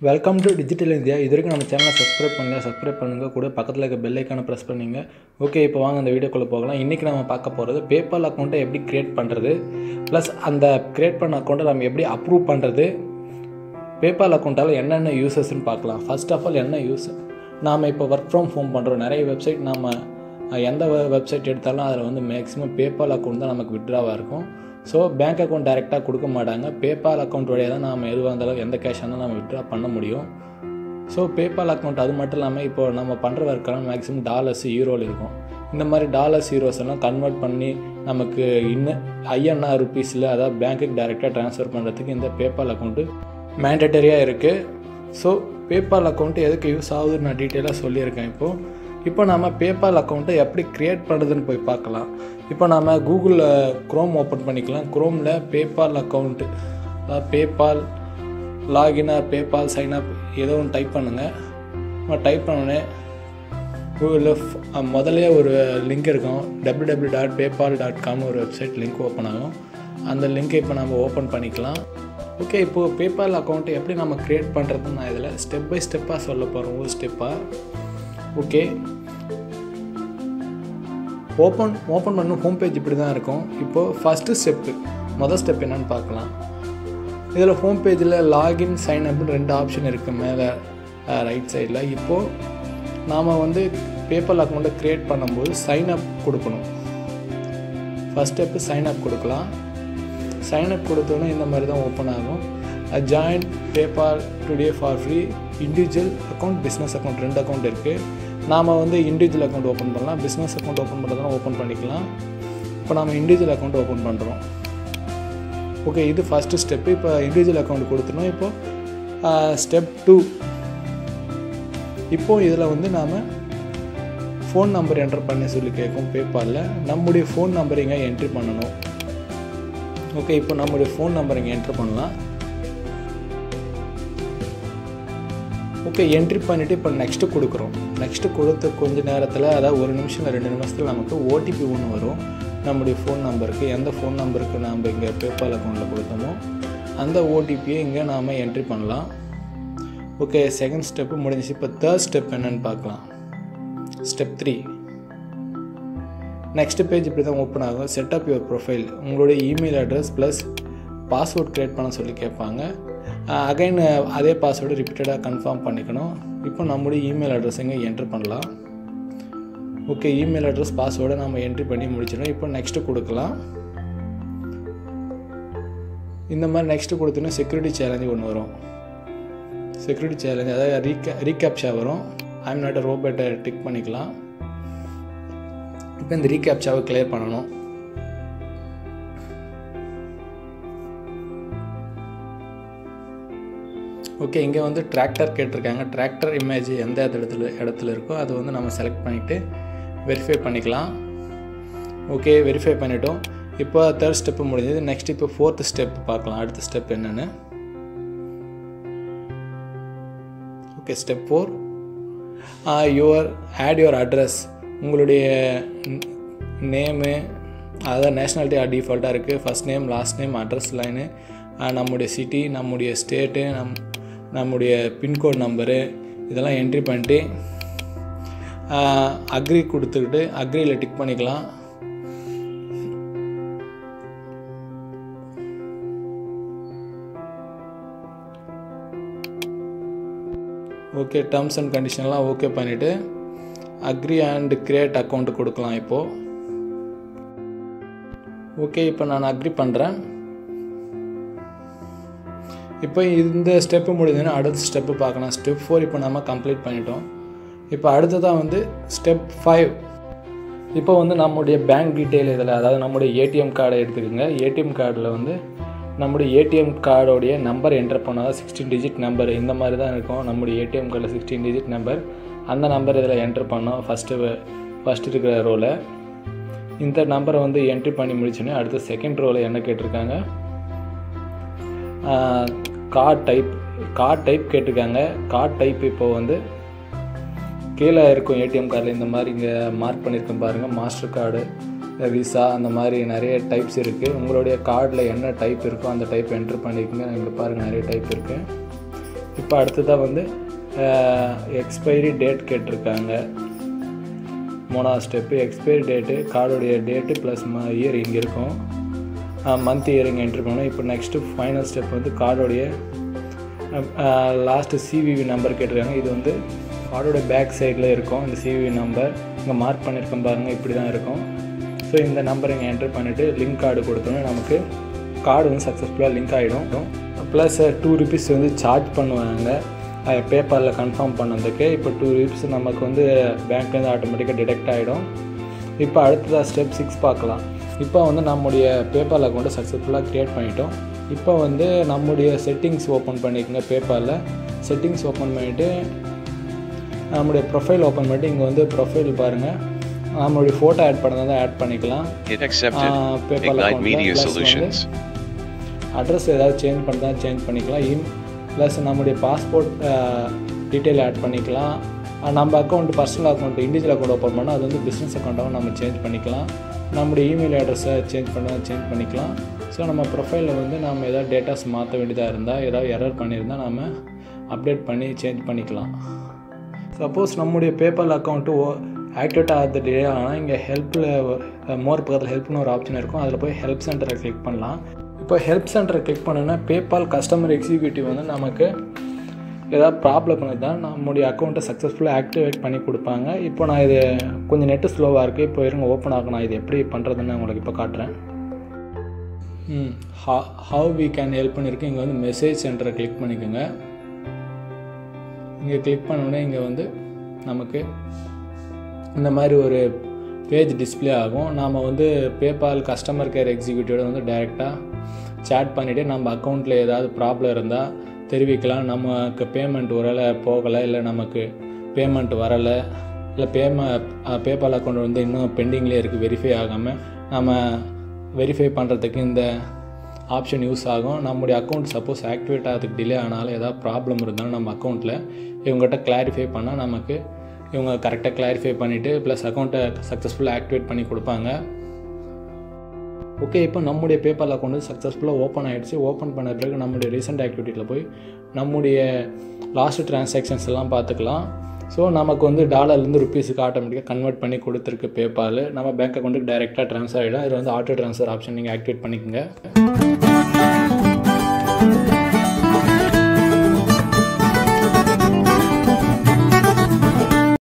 Welcome to digital India இது வரைக்கும் நம்ம சேனலை சப்ஸ்கிரைப் பண்ணல சப்ஸ்கிரைப் பண்ணுங்கள் கூட பக்கத்தில் இருக்க பெல் ஐக்கானை ப்ரெஸ் பண்ணிங்க ஓகே இப்போ வாங்க அந்த வீடியோக்குள்ளே போகலாம் இன்றைக்கி நம்ம பார்க்க போகிறது பேபால் அக்கௌண்ட்டை எப்படி க்ரியேட் பண்ணுறது ப்ளஸ் அந்த க்ரியேட் பண்ண அக்கௌண்ட்டை நம்ம எப்படி அப்ரூவ் பண்ணுறது பேபால் அக்கௌண்ட்டால் என்னென்ன யூசஸ்ன்னு பார்க்கலாம் ஃபர்ஸ்ட் ஆஃப் ஆல் என்ன யூஸ் நாம் இப்போ ஒர்க் ஃப்ரம் ஹோம் பண்ணுறோம் நிறைய வெப்சைட் நம்ம அஹ், எந்த வெப்சைட் எடுத்தாலும் அதில் வந்து மேக்ஸிமம் பேபால் அக்கௌண்ட் தான் நமக்கு விட்ராவாக இருக்கும் ஸோ பேங்க் அக்கௌண்ட் டைரெக்டாக கொடுக்க மாட்டாங்க பேபால் அக்கௌண்ட் வழியாக தான் நாம் எதுவாக இருந்தாலும் எந்த கேஷ் இருந்தாலும் நம்ம விட்ரா பண்ண முடியும் ஸோ பேபால் அக்கௌண்ட் அது மட்டும் இல்லாமல் இப்போ நம்ம பண்ணுற ஒர்க்கெல்லாம் மேக்ஸிமம் டாலர்ஸ் யூரோவில் இருக்கும் இந்த மாதிரி டாலர்ஸ் ஹீரோஸ் எல்லாம் கன்வெர்ட் பண்ணி நமக்கு இன்னும் ஐஎன்ஆர் ருபீஸில் அதாவது பேங்க்குக்கு டைரெக்டாக ட்ரான்ஸ்ஃபர் பண்ணுறதுக்கு இந்த பேபால் அக்கௌண்ட்டு மேண்டட்டரியாக இருக்குது ஸோ பேபால் அக்கௌண்ட்டு எதுக்கு யூஸ் ஆகுதுன்னு நான் டீட்டெயிலாக சொல்லியிருக்கேன் இப்போது இப்போ நம்ம பேபால் அக்கௌண்ட்டை எப்படி க்ரியேட் பண்ணுறதுன்னு போய் பார்க்கலாம் இப்போ நம்ம கூகுளில் க்ரோம் ஓப்பன் பண்ணிக்கலாம் க்ரோமில் பேபால் அக்கௌண்ட்டு அதாவது PayPal login or PayPal sign up ஏதோ ஒன்று டைப் பண்ணுங்கள் டைப் பண்ணோடனே கூகுளில் முதல்ல ஒரு லிங்க் இருக்கும் W W dot PayPal dot காம்னு ஒரு வெப்சைட் லிங்க் ஓப்பன் ஆகும் அந்த லிங்க்கை இப்போ நம்ம ஓப்பன் பண்ணிக்கலாம் ஓகே இப்போது பேபால் அக்கௌண்ட்டை எப்படி நம்ம க்ரியேட் பண்ணுறதுன்னு நான் இதில் ஸ்டெப் பை ஸ்டெப்பாக சொல்ல போகிறோம் ஒரு ஸ்டெப்பாக ஓகே ஓப்பன் ஓப்பன் பண்ண ஹோம் பேஜ் இப்படி தான் இருக்கும் இப்போது ஃபஸ்ட்டு ஸ்டெப்பு மொதல் ஸ்டெப் என்னன்னு பார்க்கலாம் இதில் ஹோம் பேஜில் லாகின் சைன் அப்னு ரெண்டு ஆப்ஷன் இருக்குது மேலே ரைட் சைடில் இப்போது நாம் வந்து பேப்பர் அக்கௌண்ட்டை க்ரியேட் பண்ணும்போது சைன் அப் கொடுக்கணும் ஃபஸ்ட் ஸ்டெப்பு சைன் அப் கொடுக்கலாம் சைன் அப் கொடுத்தோன்னே இந்த மாதிரி தான் ஓப்பன் ஆகும் join PayPal today for free individual account business account ரெண்டு அக்கௌண்ட் இருக்குது நாம் வந்து இண்டிவிஜுவல் அக்கௌண்ட் ஓப்பன் பண்ணலாம் பிஸ்னஸ் அக்கௌண்ட் ஓப்பன் பண்ணுறதுனா ஓப்பன் பண்ணிக்கலாம் இப்போ நாம் இண்டிவிஜுவல் அக்கௌண்ட் ஓப்பன் பண்ணுறோம் ஓகே இது ஃபஸ்ட்டு ஸ்டெப்பு இப்போ இண்டிவிஜுவல் அக்கௌண்ட் கொடுத்துனோம் இப்போ ஸ்டெப் டூ இப்போ இதில் வந்து நாம் ஃபோன் நம்பர் என்டர் பண்ணி சொல்லி கேட்கும் பேபாலில் நம்முடைய ஃபோன் நம்பர் இங்கே என்ட்ரி பண்ணணும் ஓகே இப்போ நம்முடைய ஃபோன் நம்பர் இங்கே என்ட்ரு பண்ணலாம் ஓகே என்ட்ரி பண்ணிவிட்டு இப்போ நெக்ஸ்ட்டு கொடுக்குறோம் நெக்ஸ்ட்டு கொடுத்த கொஞ்ச நேரத்தில் அதாவது ஒரு நிமிஷம் ரெண்டு நிமிஷத்தில் நமக்கு ஓடிபி ஒன்று வரும் நம்முடைய ஃபோன் நம்பருக்கு எந்த ஃபோன் நம்பருக்கு நாம் இங்கே பேபால் அக்கௌண்ட்டில் கொடுத்தோமோ அந்த ஓடிபியை இங்கே நாம் என்ட்ரி பண்ணலாம் ஓகே செகண்ட் ஸ்டெப்பு முடிஞ்சிச்சு இப்போ தேர்ட் ஸ்டெப் என்னன்னு பார்க்கலாம் ஸ்டெப் த்ரீ நெக்ஸ்ட் பேஜ் இப்படி தான் ஓப்பன் ஆகும் செட்டப் யுவர் ப்ரொஃபைல் உங்களுடைய email address plus password create பண்ண சொல்லி கேட்பாங்க அகைன் அதே பாஸ்வேர்டு ரிப்பீட்டடாக கன்ஃபார்ம் பண்ணிக்கணும் இப்போ நம்முடைய இமெயில் அட்ரஸ் இங்கே என்ட்ரு பண்ணலாம் ஓகே இமெயில் அட்ரஸ் பாஸ்வேர்டை நம்ம என்ட்ரி பண்ணி முடிச்சிடணும் இப்போ நெக்ஸ்ட்டு கொடுக்கலாம் இந்த மாதிரி நெக்ஸ்ட்டு கொடுத்தோன்னா செக்யூரிட்டி சேலஞ்சு ஒன்று வரும் செக்யூரிட்டி சேலஞ்ச் அதாவது ரீகே ரீகேப்ஷா வரும் ஐம் நாட் அ ரோபோட்டை டிக் பண்ணிக்கலாம் இப்போ இந்த ரீகேப்ஷாவை கிளியர் பண்ணணும் ஓகே இங்கே வந்து டிராக்டர் கேட்டிருக்காங்க டிராக்டர் இமேஜ் எந்த இடத்துல இடத்துல இருக்கோ அதை வந்து நம்ம செலக்ட் பண்ணிவிட்டு வெரிஃபை பண்ணிக்கலாம் ஓகே வெரிஃபை பண்ணிட்டோம் இப்போ தேர்ட் ஸ்டெப்பு முடிஞ்சது நெக்ஸ்ட் இப்போ ஃபோர்த் ஸ்டெப் பார்க்கலாம் அடுத்த ஸ்டெப் என்னென்னு okay step four your add your address உங்களுடைய நேமு அதாவது நேஷ்னாலிட்டி டிஃபால்ட்டாக இருக்குது first name last name address line நம்முடைய சிட்டி நம்முடைய ஸ்டேட்டு நம் நம்முடைய பின்கோட் நம்பரு இதெல்லாம் என்ட்ரி பண்ணிட்டு அக்ரி கொடுத்துக்கிட்டு அக்ரியில் டிக் பண்ணிக்கலாம் ஓகே டேர்ம்ஸ் அண்ட் கண்டிஷன்லாம் ஓகே பண்ணிவிட்டு அக்ரி அண்ட் கிரியேட் அக்கௌண்ட் கொடுக்கலாம் இப்போது ஓகே இப்போ நான் அக்ரி பண்ணுறேன் இப்போ இந்த ஸ்டெப்பு முடிஞ்சதுன்னா அடுத்த ஸ்டெப்பு பார்க்கலாம் ஸ்டெப் ஃபோர் இப்போ நம்ம கம்ப்ளீட் பண்ணிட்டோம் இப்போ அடுத்ததாக வந்து ஸ்டெப் ஃபைவ் இப்போ வந்து நம்முடைய பேங்க் டீட்டெயில் இதில் அதாவது நம்முடைய ஏடிஎம் கார்டை எடுத்துக்கோங்க ஏடிஎம் கார்டில் வந்து நம்முடைய ஏடிஎம் கார்டோடைய நம்பர் என்டர் பண்ணால் சிக்ஸ்டீன் டிஜிட் நம்பர் இந்த மாதிரி தான் இருக்கும் நம்முடைய ஏடிஎம் கார்டில் சிக்ஸ்டீன் டிஜிட் நம்பர் அந்த நம்பர் இதில் என்டர் பண்ணோம் ஃபஸ்ட்டு ஃபஸ்ட்டு இருக்கிற ரோவில் இந்த நம்பரை வந்து என்ட்ரி பண்ணி முடிச்சோன்னே அடுத்த செகண்ட் ரோவில் என்ன கேட்டிருக்காங்க கார்ட் டைப் கார்ட் டைப் கேட்டிருக்காங்க கார்ட் டைப் இப்போ வந்து கீழே இருக்கும் ஏடிஎம் கார்டில் இந்த மாதிரி இங்கே மார்க் பண்ணியிருக்கேன் பாருங்கள் மாஸ்டர் கார்டு விசா அந்த மாதிரி நிறைய டைப்ஸ் இருக்குது உங்களுடைய கார்டில் என்ன டைப் இருக்கோ அந்த டைப் என்ட்ரு பண்ணிக்கோங்க இங்கே பாருங்கள் நிறைய டைப் இருக்குது இப்போ அடுத்ததாக வந்து எக்ஸ்பைரி டேட் கேட்டிருக்காங்க மூணாவது ஸ்டெப்பு எக்ஸ்பைரி டேட்டு கார்டுடைய டேட்டு ப்ளஸ் ம இயர் இங்கே இருக்கும் மந்த் இயர் இங்கே என்ட்ரு பண்ணணும் இப்போ நெக்ஸ்ட்டு ஃபைனல் ஸ்டெப் வந்து கார்டுடைய லாஸ்ட்டு சிவிவி நம்பர் கேட்டிருக்காங்க இது வந்து கார்டோட பேக் சைடில் இருக்கும் இந்த சிவிவி நம்பர் இங்கே மார்க் பண்ணியிருக்கோம் பாருங்கள் இப்படி தான் இருக்கும் ஸோ இந்த நம்பர் இங்கே என்ட்ரு பண்ணிவிட்டு லிங்க் கார்டு கொடுத்தோன்னே நமக்கு கார்டு வந்து சக்ஸஸ்ஃபுல்லாக லிங்க் ஆகிடும் ப்ளஸ் டூ ருபீஸ் வந்து சார்ஜ் பண்ணுவாங்க பேப்பரில் கன்ஃபார்ம் பண்ணதுக்கு இப்போ டூ ருபீஸ் நமக்கு வந்து பேங்க்லேருந்து ஆட்டோமேட்டிக்காக டிடெக்ட் ஆகிடும் இப்போ அடுத்ததாக ஸ்டெப் சிக்ஸ் பார்க்கலாம் இப்போ வந்து நம்முடைய பேப்பர் அக்கௌண்ட்டை சக்ஸஸ்ஃபுல்லாக க்ரியேட் பண்ணிட்டோம் இப்போ வந்து நம்முடைய செட்டிங்ஸ் ஓப்பன் பண்ணிக்கோங்க பேப்பரில் செட்டிங்ஸ் ஓப்பன் பண்ணிவிட்டு நம்முடைய ப்ரொஃபைல் ஓப்பன் பண்ணிட்டு இங்கே வந்து ப்ரொஃபைல் பாருங்கள் நம்மளுடைய ஃபோட்டோ ஆட் பண்ணதான் ஆட் பண்ணிக்கலாம் Hit accepted. Paper Ignite Media Solutions. Address ஏதாவது சேஞ்ச் பண்ணுறதா சேஞ்ச் பண்ணிக்கலாம் இம் ப்ளஸ் நம்முடைய பாஸ்போர்ட் டீட்டெயில் ஆட் பண்ணிக்கலாம் அஹ் நம்ம account personal account individual account open பண்ணால் அது வந்து பிஸ்னஸ் அக்கௌண்ட்டாகவும் நம்ம சேஞ்ச் பண்ணிக்கலாம் நம்முடைய இமெயில் அட்ரஸை சேஞ்ச் பண்ண சேஞ்ச் பண்ணிக்கலாம் ஸோ நம்ம ப்ரொஃபைலில் வந்து நம்ம ஏதாவது டேட்டாஸ் மாற்ற வேண்டியதாக இருந்தால் ஏதாவது எரர் பண்ணியிருந்தால் நம்ம அப்டேட் பண்ணி சேஞ்ச் பண்ணிக்கலாம் சப்போஸ் நம்முடைய பேபால் அக்கௌண்ட்டு ஓ ஆக்டிவேட் ஆகிறது டிலே ஆனால் இங்கே ஹெல்ப்பில் மோர் பக்கத்தில் ஹெல்ப்னு ஒரு ஆப்ஷன் இருக்கும் அதில் போய் ஹெல்ப் சென்டரை கிளிக் பண்ணலாம் இப்போ ஹெல்ப் சென்டரை கிளிக் பண்ணோன்னா பேபால் கஸ்டமர் எக்ஸிக்யூட்டிவ் வந்து நமக்கு ஏதாவது ப்ராப்ளம் இருந்தால் நம்முடைய அக்கௌண்ட்டை சக்ஸஸ்ஃபுல்லாக ஆக்டிவேட் பண்ணி கொடுப்பாங்க இப்போ நான் இது கொஞ்சம் நெட்டு ஸ்லோவாக இருக்குது இப்போ இருங்க ஓப்பன் ஆகும் நான் இது எப்படி பண்ணுறதுன்னு உங்களுக்கு இப்போ காட்டுறேன் ம் ஹவ் வி கேன் ஹெல்ப் பண்ணியிருக்கு இங்கே வந்து மெசேஜ் சென்டரை கிளிக் பண்ணிக்கோங்க இங்கே கிளிக் பண்ணோடனே இங்கே வந்து நமக்கு இந்த மாதிரி ஒரு பேஜ் டிஸ்ப்ளே ஆகும் நாம் வந்து பேபால் கஸ்டமர் கேர் எக்ஸிக்யூட்டிவோட வந்து டைரெக்டாக சேட் பண்ணிவிட்டு நம்ம அக்கௌண்ட்டில் ஏதாவது ப்ராப்ளம் இருந்தால் தெரிவிக்கலாம் நமக்கு பேமெண்ட் ஒருவேளை போகலை இல்லை நமக்கு பேமெண்ட் வரலை இல்லை பேம பேபால் அக்கௌண்ட் வந்து இன்னும் பெண்டிங்லேயே இருக்குது வெரிஃபை ஆகாமல் நம்ம வெரிஃபை பண்ணுறதுக்கு இந்த ஆப்ஷன் யூஸ் ஆகும் நம்முடைய அக்கௌண்ட் சப்போஸ் ஆக்டிவேட் ஆகிறதுக்கு டிலே ஆனாலும் ஏதாவது ப்ராப்ளம் இருந்தாலும் நம்ம அக்கௌண்ட்டில் இவங்ககிட்ட கிளாரிஃபை பண்ணால் நமக்கு இவங்க கரெக்டாக கிளாரிஃபை பண்ணிவிட்டு ப்ளஸ் அக்கௌண்ட்டை சக்ஸஸ்ஃபுல்லாக ஆக்டிவேட் பண்ணி கொடுப்பாங்க ஓகே இப்போ நம்முடைய பேபால் அக்கௌண்ட் சக்ஸஸ்ஃபுல்லாக ஓப்பன் ஆகிடுச்சு ஓப்பன் பண்ண பிறகு நம்முடைய ரீசெண்ட் ஆக்டிவிட்டியில் போய் நம்முடைய லாஸ்ட் டிரான்சாக்ஷன்ஸ் எல்லாம் பார்த்துக்கலாம் ஸோ நமக்கு வந்து டாலர்லேருந்து ருப்பீஸுக்கு ஆட்டோமேட்டிக்காக கன்வெர்ட் பண்ணி கொடுத்துருக்கு பேபால் நம்ம பேங்க் அக்கௌண்ட்டுக்கு டைரெக்டாக ட்ரான்ஸ்ஃபர் ஆகிடும் இதில் வந்து ஆட்டோ ட்ரான்ஸ்ஃபர் ஆப்ஷன் நீங்கள் ஆக்டிவேட் பண்ணிக்கோங்க